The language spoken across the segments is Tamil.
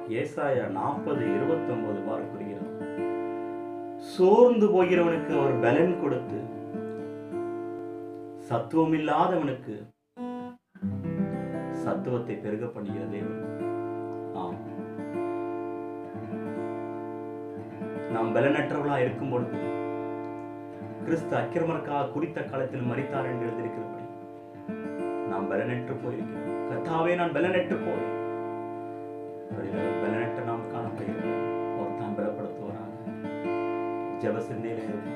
ஏசாயா நாற்பது இருபத்தொன்பது வார கூறுகிறது சோர்ந்து போகிறவனுக்கு அவர் பலன் கொடுத்து சத்துவம் இல்லாதவனுக்கு சத்துவத்தை பெருக பண்ணுகிற தேவன் ஆம் நாம் பலனற்றவர்களா இருக்கும் பொழுது கிறிஸ்து அக்கிரமருக்காக குறித்த காலத்தில் மறித்தார் என்று எழுதியிருக்கிறபடி நாம் பலனற்று போயிருக்கிறோம் கர்த்தாவே நான் பலனற்று போய் பலனற்ற நாம் காணப்படுகிறோம் அவர் தான் பலப்படுத்துவாராக ஜப சிந்தையில இருப்போம்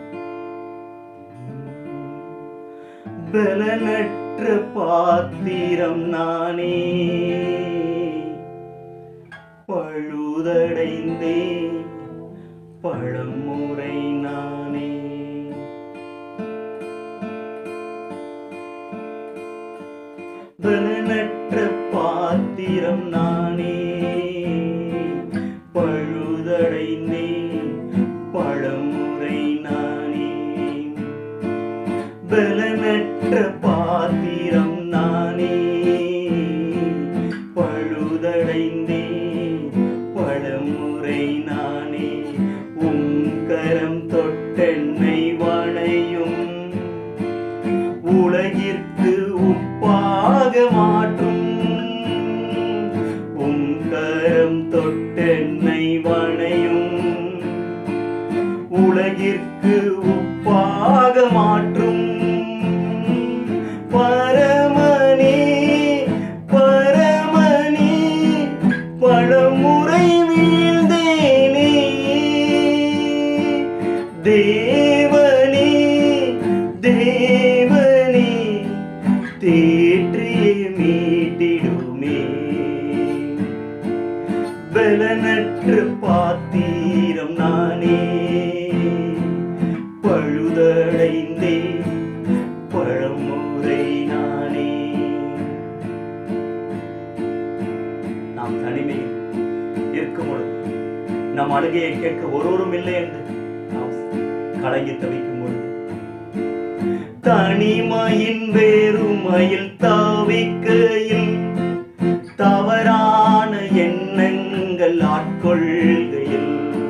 பலனற்ற பாத்திரம் நானே பழுதடைந்தேன் பழமுறை நானே பலனற்ற பாத்திரம் நானே பழுதடைந்தேன் பழமுறை நானே பலனற்ற பாத்திரம் நானே பழுதடைந்தேன் பழமுறை நானே உம் கரம் தொட்டென்னை வணையும் உலகிற்கு உப்பாக மாற்றும் உம் கரம் தொட்டென்னை வணையும் உலகிற்கு உப்பாக மாற்றும் பரமனே பரமனே பலமுறை வீழ்ந்தேனே தேவனே தேவனே தேற்றியே மீட்டிடுமே பலனற்ற பாத்திரம் நானே பழுதடைந்தே பழமுறை நானே நாம் தனிமையில் இருக்கும் பொழுது நம் அழுகையை கேட்க ஒருவரும் இல்லை என்று நாம் கலங்கி தவிக்கும் பொழுது தனிமையின் வேறுமையில் தாவிக்கையில் தவறான எண்ணங்கள் ஆட்கொள்கையில்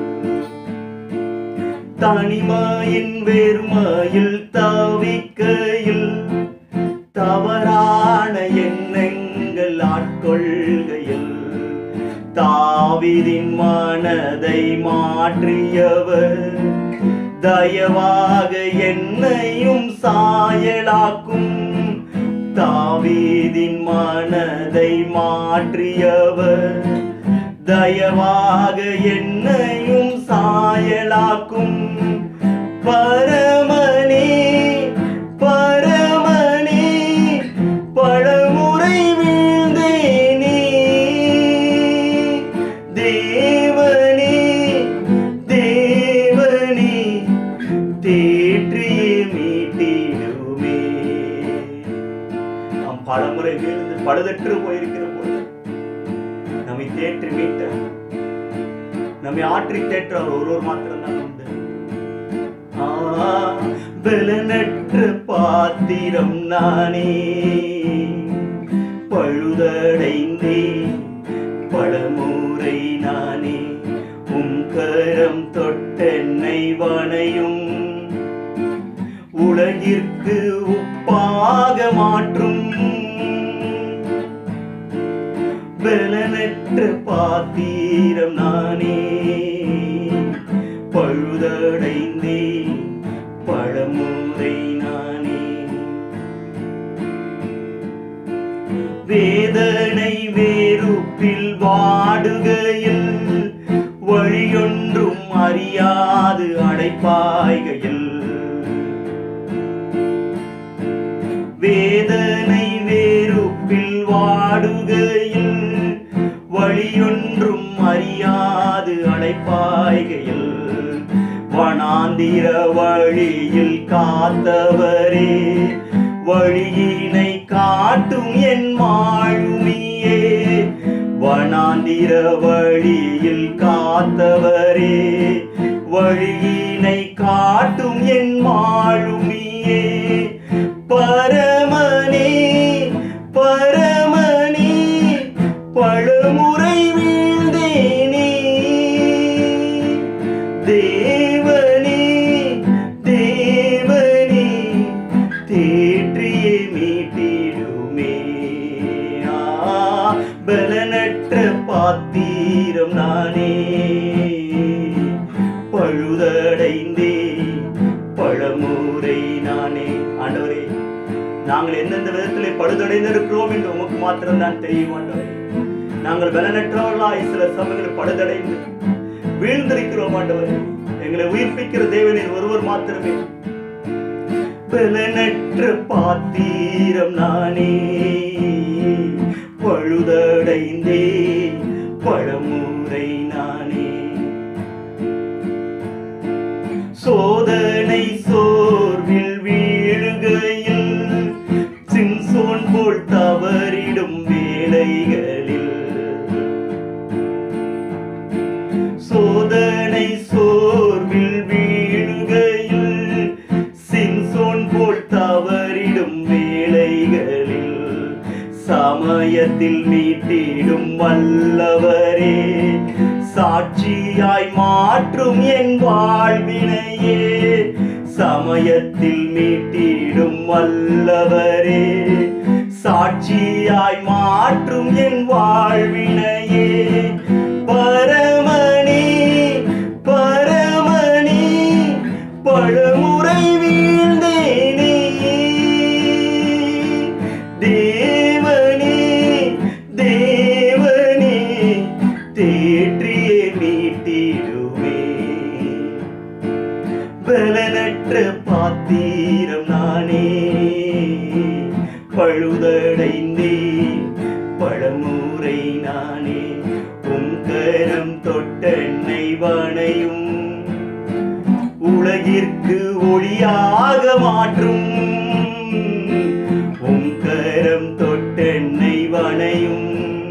தனிமையின் வேறுமையில் தாவிக்கையில் தவறான எண்ணங்கள் ஆட்கொள்கையில் தாவிதின் மனதை மாற்றியவர் தயவாக என்னையும் சாயலாக்கும் தாவீதின் மனதை மாற்றியவர் தயவாக என்னையும் சாயலாக்கும் பரமனே பரமனே பழமுறை வீழ்ந்தேனே தேவனே தேவனே தேற்றியே மீட்டிடுமே நாம் பலமுறை வீழ்ந்து பழுதற்று போயிருக்கிற போது நம்மை தேற்றி மீட்ட நம்மை ஆற்றி தேற்ற அவர் ஒருவர் மாத்திரம்தான் உண்டு ஆ, பலனற்ற பாத்திரம் நானே பழுதடைந்தேன் பழமுறை நானே உம் கரம் தொட்டென்னை வனையும் உலகிற்கு உப்பாக மாற்றும் பலனற்ற பாத்திரம் நானே பழுதடைந்தேன் பழமுறை நானே வேதனை வேறுப்பில் வாடுகையில் வழியொன்றும் அறியாது அடைப்பாய்கையில் வேதனை வேறுப்பில் வாடுகையில் வழியொன்றும் அறியாது அடைப்பாய்கையில் வனாந்திர வழியில் காத்தவரே வழியினை காட்டும் என் மாழுமியே வனாந்திர வழியில் காத்தவரே வழியினை காட்டும் என் மாழுமியே பரமனே பரமனே பழுமுறை வீழ்ந்தேனே பலனற்ற பாத்தீரம் நானே பழுதடைந்தே பழமுறை நானே ஆண்டவரே நாங்கள் எந்தெந்த விதத்திலே பழுதடைந்திருக்கிறோம் என்று உமக்கு மாத்திரம் தான் தெரியும் ஆண்டவரே நாங்கள் பலனற்றவர்களாய் சில சமயங்களில் பழுதடைந்து வீழ்ந்திருக்கிறோம் ஆண்டவரே எங்களை உயிர்ப்பிக்கிற தேவனின் ஒருவர் மாத்திரமே பலனற்ற பாத்தீரம் நானே பழுதடைந்தே பழமுறை நானே சோதனை சோர்வில் வீழுகையில் சின்சோன் போல் தவறிடும் வேலைகளில் சோதனை சோர்வில் வீழுகையில் சின்சோன் போல் தவறிடும் வேலைகளில் சமயத்தில் மீட்டிடும் வல்லவரே சாட்சியாய் மாற்றும் என் வாழ்வினையே சமயத்தில் மீட்டிடும் வல்லவரே சாட்சியாய் மாற்றும் என் வாழ்வினையே பரமணி பரமணி பழமுறை வீழ்ந்தேனே தேவனே தேவனே தேற்றியே மீட்டிடுவே பலனற்ற பாத்தீரம் நானே பழுதடைந்தே பழமுறை நானே உம் கரம் தொட்டெண்ணை வனையும் உலகிற்கு ஒளியாக மாற்றும் உம் கரம் தொட்டெண்ணை வனையும்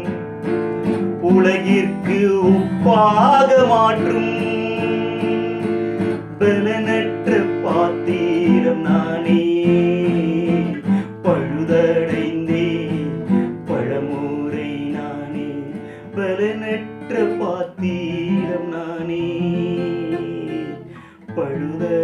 உலகிற்கு உப்பாக மாற்றும் பலனற்ற பாத்தீரம் நானே பழுதடைந்தே பழமுறை நானே பலனற்ற பாத்தீரம் நானே பழுத